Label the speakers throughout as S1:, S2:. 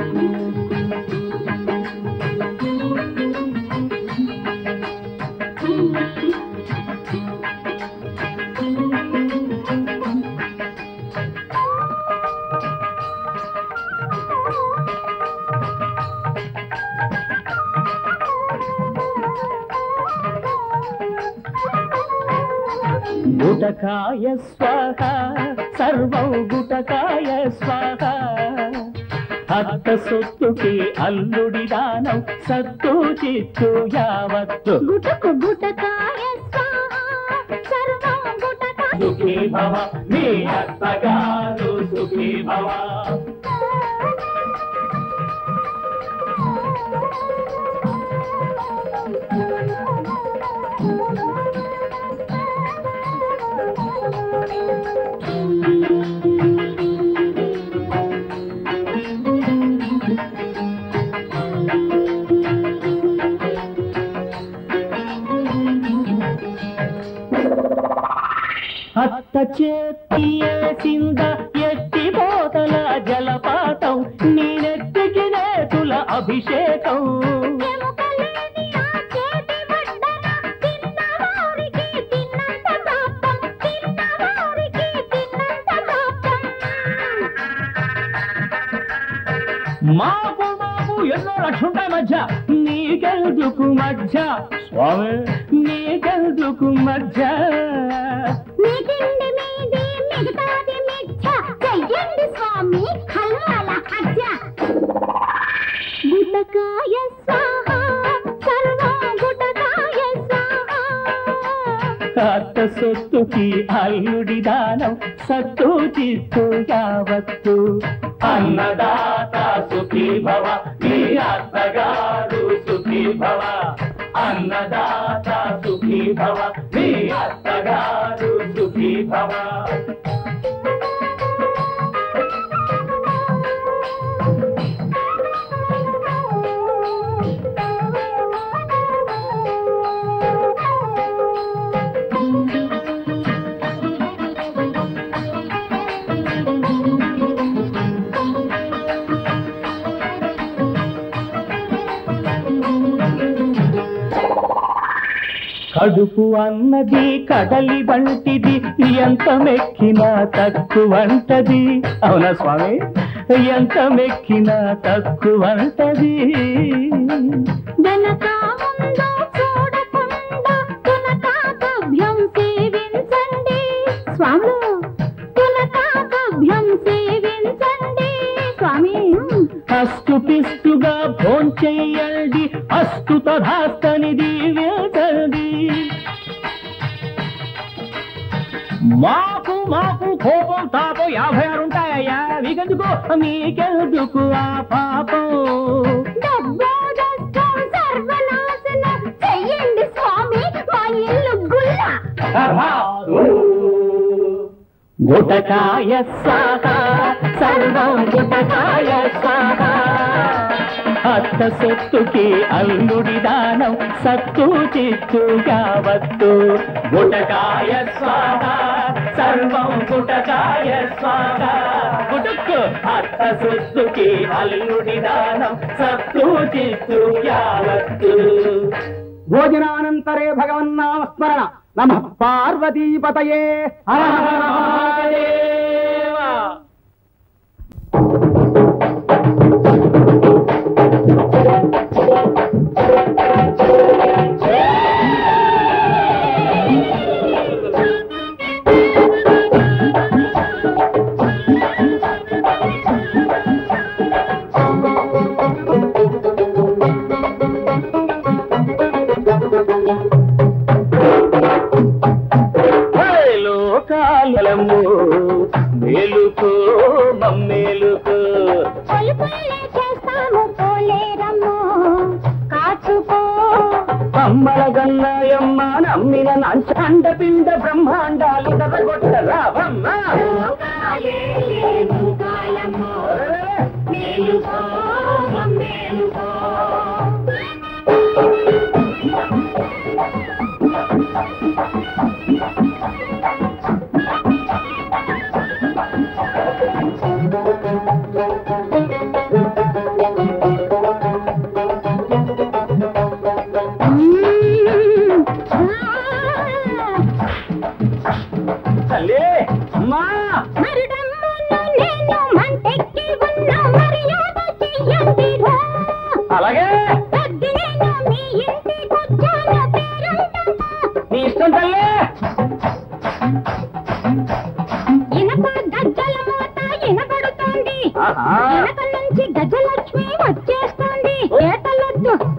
S1: గుటకాయ స్వాహ సర్వం గుటకాయ స్వాహ అత్త సొత్తుకి అల్లుడి దానం సత్తు చిత్తు యావత్తు
S2: గుటకు గుటకాయ స్వాహ సర్వం గుటకాయ
S1: సుఖీ భవ మీ అత్తగారు సుఖీ భవ అత్త చేతియేసింద ఎత్తి పోతల జలపాతం నీ నెత్తికి నేతుల అభిషేకం
S2: ఎముకలేని ఆ చేతి వడ్డన తిన్నవారికి తిన్నంత ప్రాప్తం తిన్నవారికి తిన్నంత ప్రాప్తం
S1: మాకు మాకు ఎన్నో లక్షలుంటాయి మధ్య నీకెందుకు మధ్య స్వామి నీకెందుకు మధ్య
S2: మీకింది మీది మిగతాది మిథ్య చెయ్యండి స్వామి హల్వాల హజ్జ గుటకాయ స్వాహ సర్వం గుటకాయ స్వాహ
S1: అత్త సొత్తుకి అల్లుడి దానం సత్తు చిత్తు యావత్తు అన్నదాత సుఖీ భవ నీ అత్తగారు సుఖీ భవ అన్నదాత సుఖీ భవ నీ అత్తగారు సుఖీ భవ కడుపు అన్నది కడలి వంటిది ఎంత మెక్కినా తక్కువంటది అవునా స్వామి ఎంత మెక్కినా తక్కువంటది
S2: వెనక ముందు చూడకుండా తునక గభ్యం సేవించండి స్వాములు తునక గభ్యం సేవించండి స్వామి
S1: అస్తు పిస్తుగా భోంచెయ్యండి అస్తు తధాస్తని దీవించండి మాకు మాకు కోపం తాపం యాభై ఆరు ఉంటాయ్యా మీకెందుకు మీకెందుకు ఆ పాపం
S2: డబ్బు దస్తం సర్వనాశనం చెయ్యండి స్వామి మా ఇల్లు గుల్ల
S1: గుటకాయ స్వాహ సర్వం గుటకాయ స్వాహ అత్త సొత్తుకి అల్లుడి దానం సత్తు చిత్తు యావత్తు గుటకాయ స్వాహ సర్వం గుటకాయ స్వాహ గుటుక్కు అత్త సొత్తుకి అల్లుడి దానం సత్తు చిత్తు యావత్తు
S3: భోజనానంతరే భగవన్నామ స్మరణ నమ పార్వతీపతయే హర హర మహాదేవ
S1: లోకాలము మేలుకో మమ్మేలుకో
S2: పొలి పొలి చేస్తాము పోలేరమ్ము కాచుకో
S1: అమ్మల గన్నయమ్మ నమ్మిన నంచాండ పిండ బ్రహ్మాండాలు దొరగొట్ట రావమ్మ
S2: లోకాలే లేవు కాలము మేలుకో మేలుకో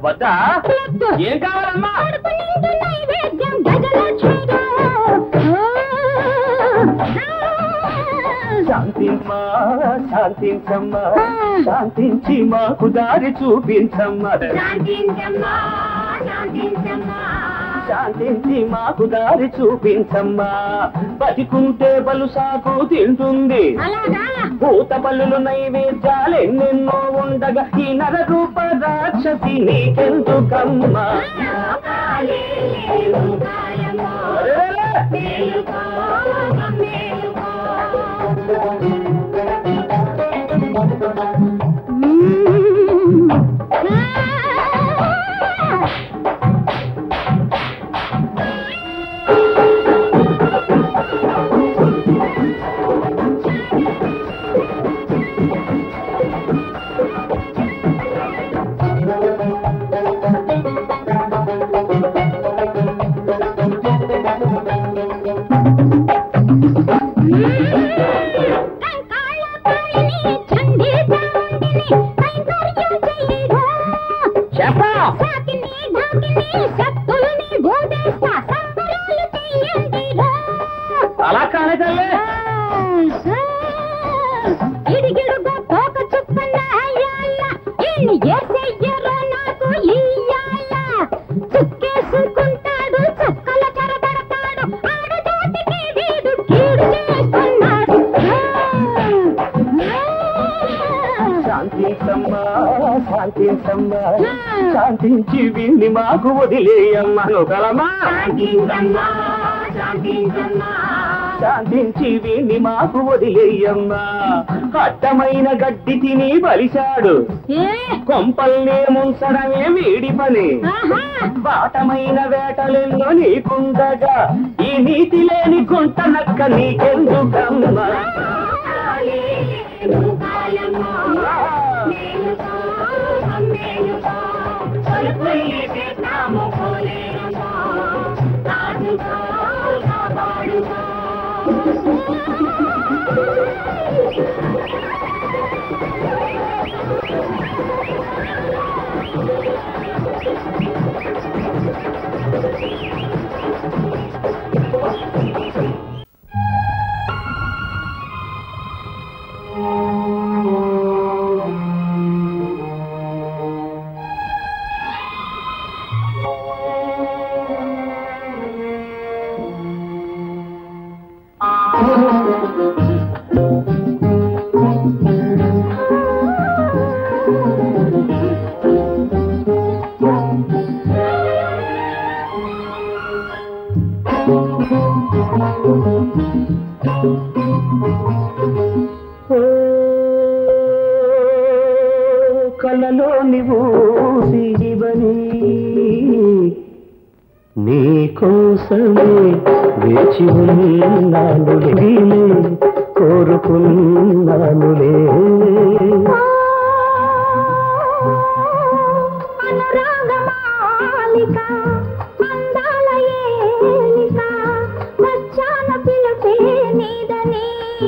S1: వద్దా
S2: వద్దు.
S1: ఏం కావాలమ్మా
S2: కడుపు నిండు నైవేద్యం గజలక్ష్మిగా.
S1: శాంతించమ్మా శాంతించమ్మా శాంతించి మాకు దారి చూపించమ్మా
S2: శాంతించమ్మా, శాంతించమ్మా.
S1: శాంతించి మాకు దారి చూపించమ్మా బతికుంటే బలు సాకు తింటుంది
S2: అలాగా
S1: భూత బలులు నైవేద్యాలు ఎన్నెన్నో ఉండగా ఈ నర రూప రాక్షసి నీకెందుకమ్మా
S2: లోకాలే లేవు కాయమో.
S1: అరెరెరె!
S2: మేలుకో, మేలుకో. కంకాళకాయని చండీచాముండిని కైంకర్యం చెయ్యగా.
S1: చెప్పా
S2: సాకిని ఢాకిని శక్తుల్ని బోధేస్తా సంబరాలు చెయ్యండిరా.
S1: అలా కానే తల్లే
S2: ఇడిగిడుగా తోక చుక్కన అయ్యాల ఈయన్ని ఏసెయ్యరో నాకు ఇయ్యాల చుక్కేసుకుంటాడు చుక్కల చెరబడతాడు ఆడదాటికి వీడు కీడు చేస్తున్నాడు
S1: శాంతించమ్మా శాంతించమ్మా శాంతించి వీణ్ణి మాకు వదిలేయమ్మా నువ్వుగలమా
S2: శాంతించమ్మా శాంతించమ్మా
S1: శాంతించి వీణ్ణి మాకు వదిలేయమ్మా అడ్డమైన గడ్డి తిని బలిశాడు
S2: ఏ
S1: కొంపల్నే ముంచడమే వీడి పని
S2: ఆహా
S1: బాటమైన వేటలెన్నో నీకుండగా ఈ నీతి లేని గుంట నక్క నీకెందుకమ్మా ఓ, కలలోని ఊసివని నీ కోసమే వేచి ఉన్నానులే కోరుకున్నానులే
S2: అనురాగమాలిక అందాల ఏలిక వచ్చాన పిలుపే నీదని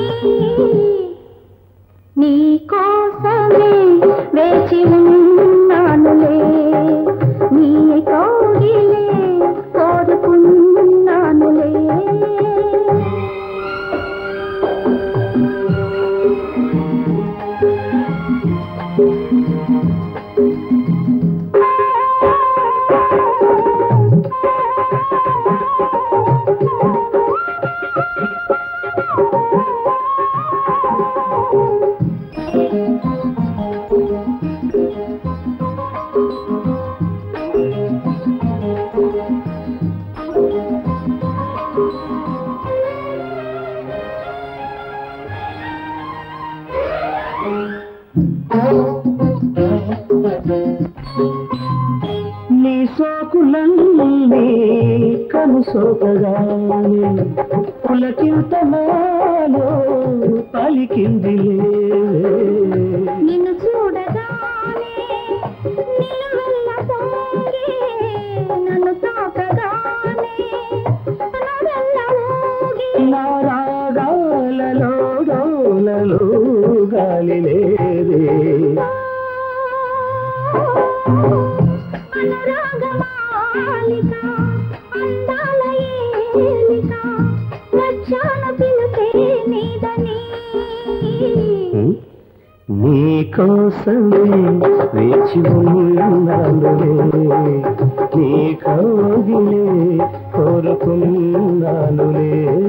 S2: నీ కోసమే వేచి ఉన్నానులే నీ కోగిలే కోరుకున్నానులే
S1: నీ సోకులన్నీ కను సోకగానే పులకింతనాలో పలికిందిలే
S2: నిన్ను చూడగానే నిలువెల్ల పొంగి నన్ను తాకగానే నన్నెల్ల ఊగి
S1: నా రాగాలలో డోలలో గాలి లేదే
S2: రాగమాలిక అందాల ఏలిక వచ్చాను పిలిపే నీదని
S1: నీ కోసమే వేచి ఉన్నానులే నీ కౌగిలే కోరుకున్నానులే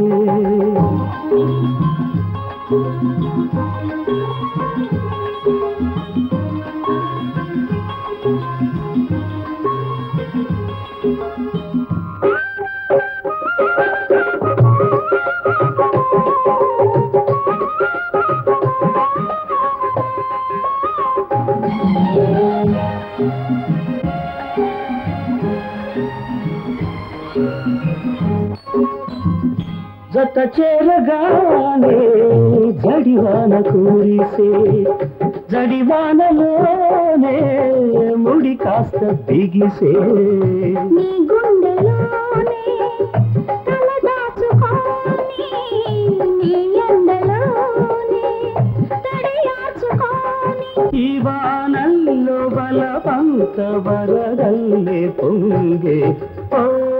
S1: జత చేరగానే జడివాన కురిసే జడివానలోనే ముడి కాస్త బిగిసే
S2: నీ గుండెలోనే తల దాచుకొని నీ ఎండలోనే తడియాచుకొని
S1: ఈ వానల్లో బలవంత వరదల్లే పొంగే ఓ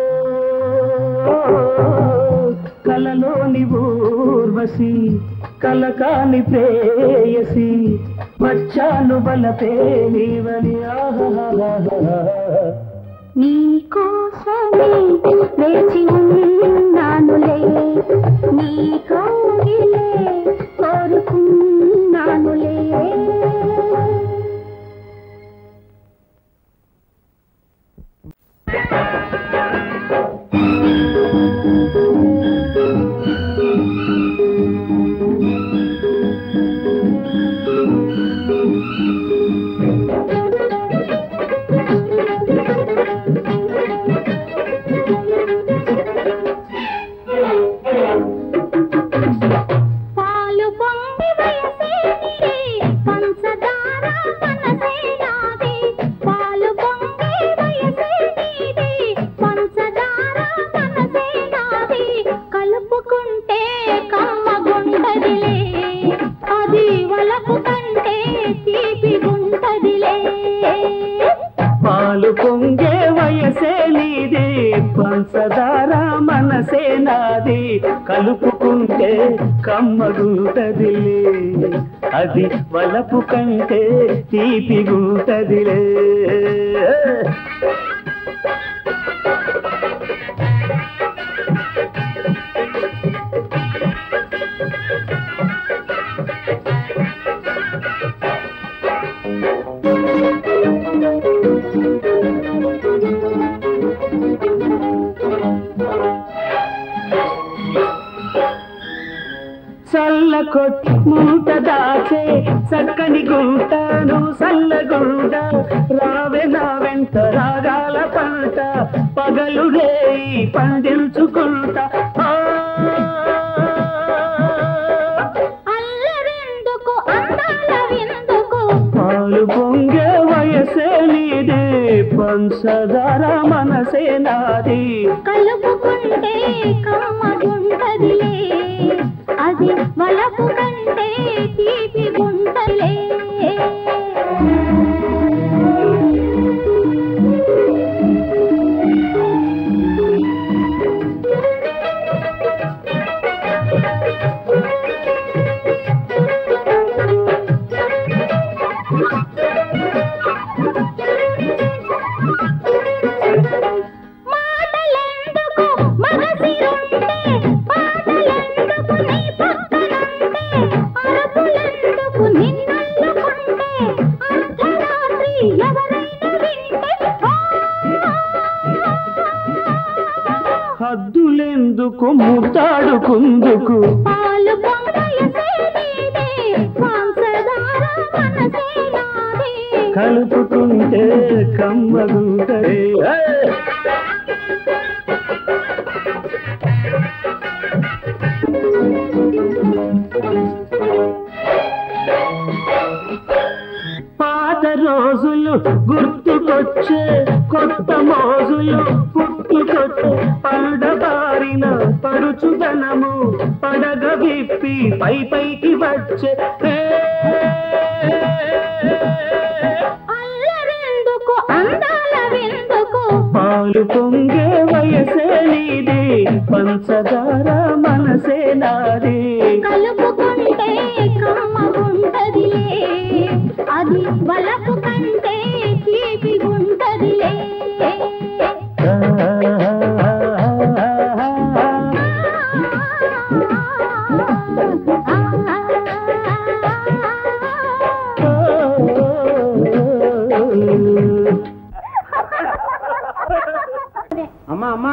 S1: కలలోని ఊర్వశి కలకాని ప్రేయసి వచ్చాను బలపే నీవని ఆహా
S2: నీ కోసమే వేచి ఉన్నానులే నీ కౌగిలే కోరుకున్నానులే పాలు పొంగి వయసేనిది పంచదార మనసే నాది పాలు పొంగి వయసేనిది పంచదార మనసే నాది కలుపుకుంటే కమ్మగుంటదిలే అది వలపు కంటే తీపి గుంటదిలే
S1: పాలు పొంగే వయసే నీది పంచదార మనసే నాది కలుపుకుంటే కమ్మగుంటదిలే అది వలపు కంటే తీపిగుంటదిలే చల్ల కొట్టి మూట దాచే చక్కని గుంటాను సల్లగుండ రావే నా వెంట రాగాల పంట పగలు రేయి పండించుకుంటా ఆ.
S2: అల్లరెందుకు అందాల విందుకు
S1: పాలు పొంగే వయసే నీదే పంచదార మనసే నాది
S2: కలుపుకుంటే కమ్మగుంటదిలే అది వలపు కంటే తీపి గుంటలే మాటలెందుకు మనసిరుంటే పాటలెందుకు నీ పక్కనుంటే అరుపులెందుకు నిన్నల్లుకుంటే అర్ధరాత్రి ఎవరైనా వింటే
S1: హద్దులెందుకు ముద్దాడుకుందుకు
S2: పాలు పొంగయసే నీదే మాంసదార మనసే నాదే
S1: కలుపుకుంటే కమ్మగుంటది పాత రోజులు గుర్తుకొచ్చే కొత్త మోజులు పుట్టుకొచ్చే పడబారిన పడుచుదనము పడగ విప్పి పై పైకి వచ్చే ఏ,
S2: అల్లరెందుకు అందాల విందుకు
S1: నాది
S2: కలుపుకుంటే కమ్మగుంటదిలే అది వలపు కంటే తీపిగుంటదిలే
S3: అమ్మా అమ్మా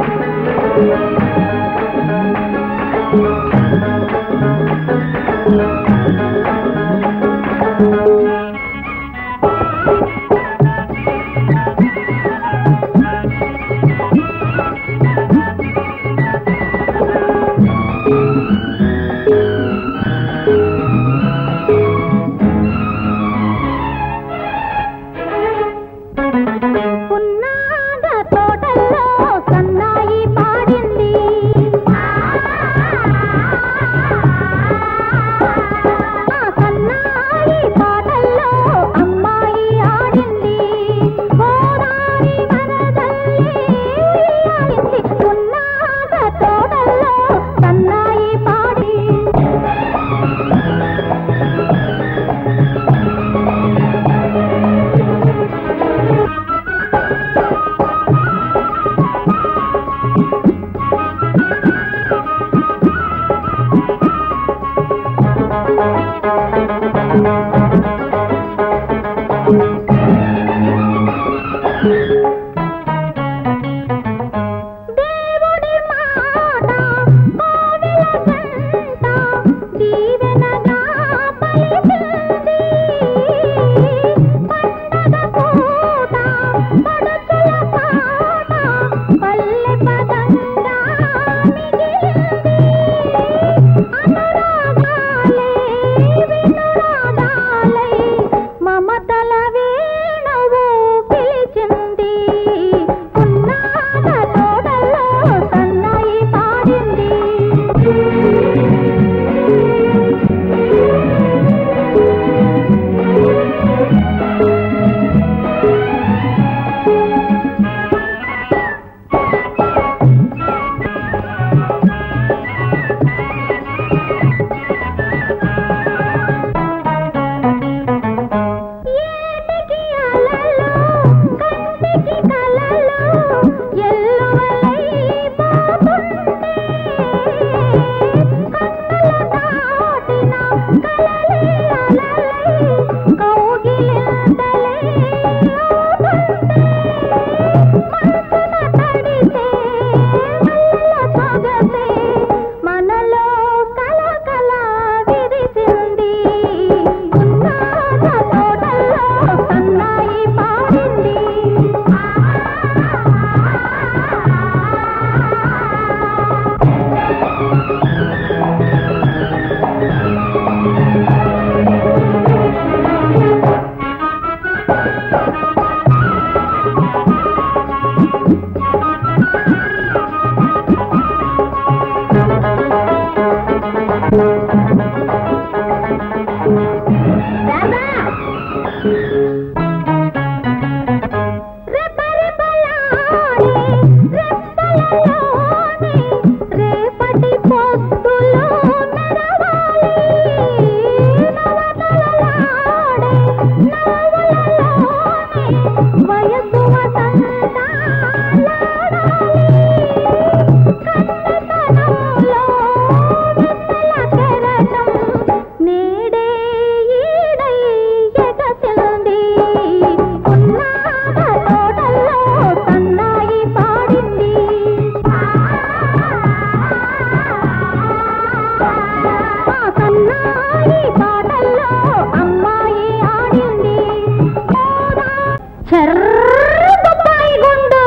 S2: పున్నాగ తోటల్లో సన్నాయి పాడింది ఆ సన్నాయి పాటల్లో అమ్మాయి ఆడింది గోదారి వరదల్లి ఆడింది పున్నాగ తోటల్లో సన్నాయి పాడి దేవుడి మాట కోవెల గంట దీవెనగా పలికింది పండగ పూట పడుచుల పాట పల్లె పదంగా మిగిలింది అనురాగాలే వినురాగాలై మమతల వేణువు పిలిచింది ఉన్నాగ తోటల్లో సన్నాయి పాడింది ఏటికి అలలు కంటికి కలలు ఎల్లువలై పోతుంటే కన్నుల దాటిన కలలే అలలై కౌగిలింతలై ఊగుతుంటే మనసున తడిసే మల్లెల సొగసే మనలో కలకల విరిసింది ఉన్నాగ తోటల్లో సన్నాయి పాడింది రేపటి పొద్దులో మెరవాలి నవతలలాడే నవలలోనే వయసు వసంతాలాడాలి కన్నెతనంలో వెన్నెల కెరటం నేడే ఈడై ఎగసింది ఉన్నాగ తోటల్లో సన్నాయి పాడింది ఆ సన్నాయి పాటల్లో అమ్మాయి ఆడింది చెర్ర బొప్పాయి గుండు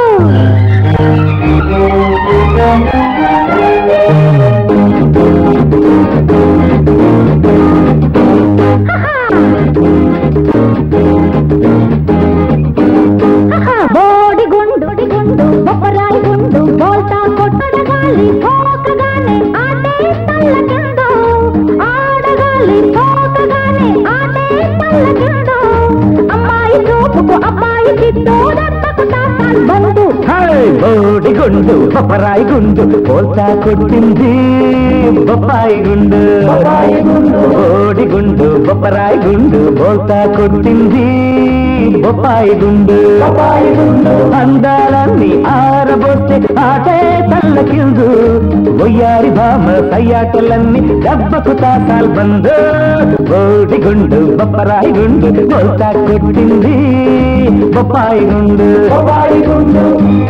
S2: బోడి గుండు గుండు బొప్పరాయి గుండు బోల్తా కొట్టడగాలి పోకగానే ఆటే తల్లకిండు ఆడగాలి పోకగానే ఆటే తల్లకిండు అమ్మాయి చూపుకు అబ్బాయి చిత్తూ దత్తకు తాతాన్ బంధు
S1: బోడి
S4: గుండు బొప్పరాయి గుండు పోల్తా కొట్టింది బొప్పాయి గుండు ఓడి గుండు బొప్పరాయి గుండు పోల్తా కొట్టింది బొప్పాయి గుండు అందాలన్నీ ఆరబోస్తే ఆటే తల్లకిందు ఒయ్యారి భామ సయ్యాటలన్నీ దెబ్బకు తాసాల్ బందు ఓడి గుండు బొప్పరాయి గుండు పోల్తా కొట్టింది బొప్పాయి గుండు బొప్పాయి గుండు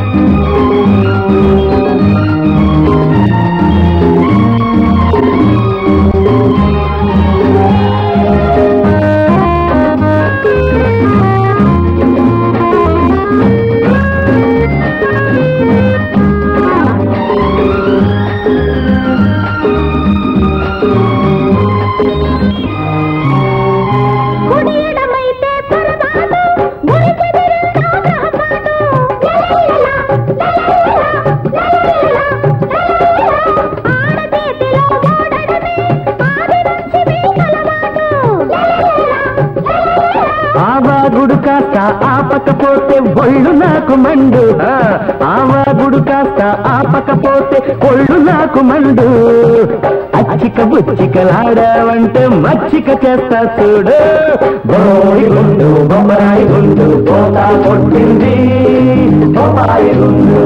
S2: కుడి ఎడమైతే పరమాను గురి చెదిరిందా బ్రహ్మాను లలలలా, లలలలా, లలలలా, లలలలా. ఆడచేతిలో ఓడడమే ఆది నుంచి మీ కలవాను లలలలా, లలలలా.
S4: ఆవాగుడు కాస్త ఆపకపోతే ఒళ్ళు నాకు మండు ఆ, ఆవాగుడు కాస్త ఆపకపోతే ఒళ్ళు నాకు మండు అచ్చిక బుచ్చికలాడావంటే మచ్చిక చేస్తా చూడు బొమ్మాయి గుండు బొమ్మరాయి గుండు పోతా కొట్టింది బొమ్మాయి గుండు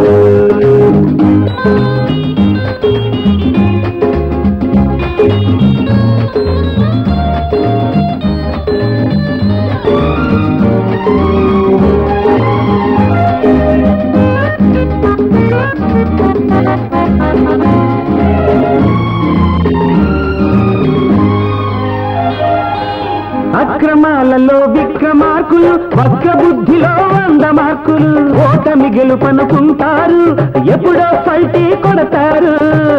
S4: అక్రమాలలో విక్రమార్కులు వక్ర బుద్ధిలో వంద మార్కులు ఓటమి గెలుపనుకుంటారు ఎప్పుడో పల్టీ కొడతారు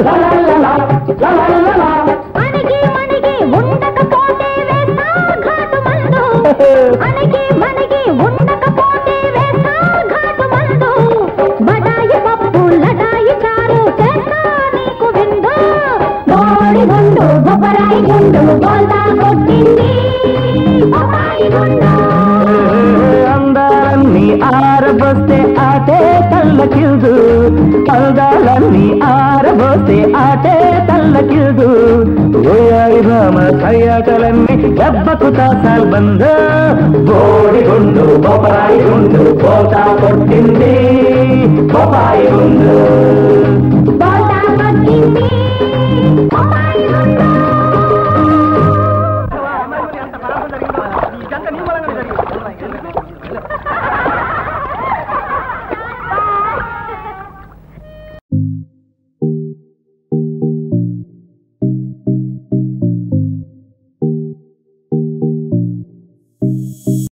S2: అణిగి మణిగి ఉండకపోతే వేస్తా ఘాటు మందు అణిగి మణిగి ఉండకపోతే వేస్తా ఘాటు మందు బడాయి పప్పు లడాయి చారు చేస్తా నీకు విందు గోడి గుండు బొబ్బరాయి గుండు బోల్తా కొట్టింది బొబ్బాయి గుండు
S4: అందాలన్నీ ఆరబోస్తే ఆటే తల్లకిల్దు అందాలన్నీ ఆరబోస్తే ఆటే తల్లకిల్దు ఓయాయి భామ సయ్యాటలన్నీ దెబ్బకు తాసాల్ బంద బోడి గుండు బొపరాయి గుండు పోతా కొట్టింది బొపాయి గుండు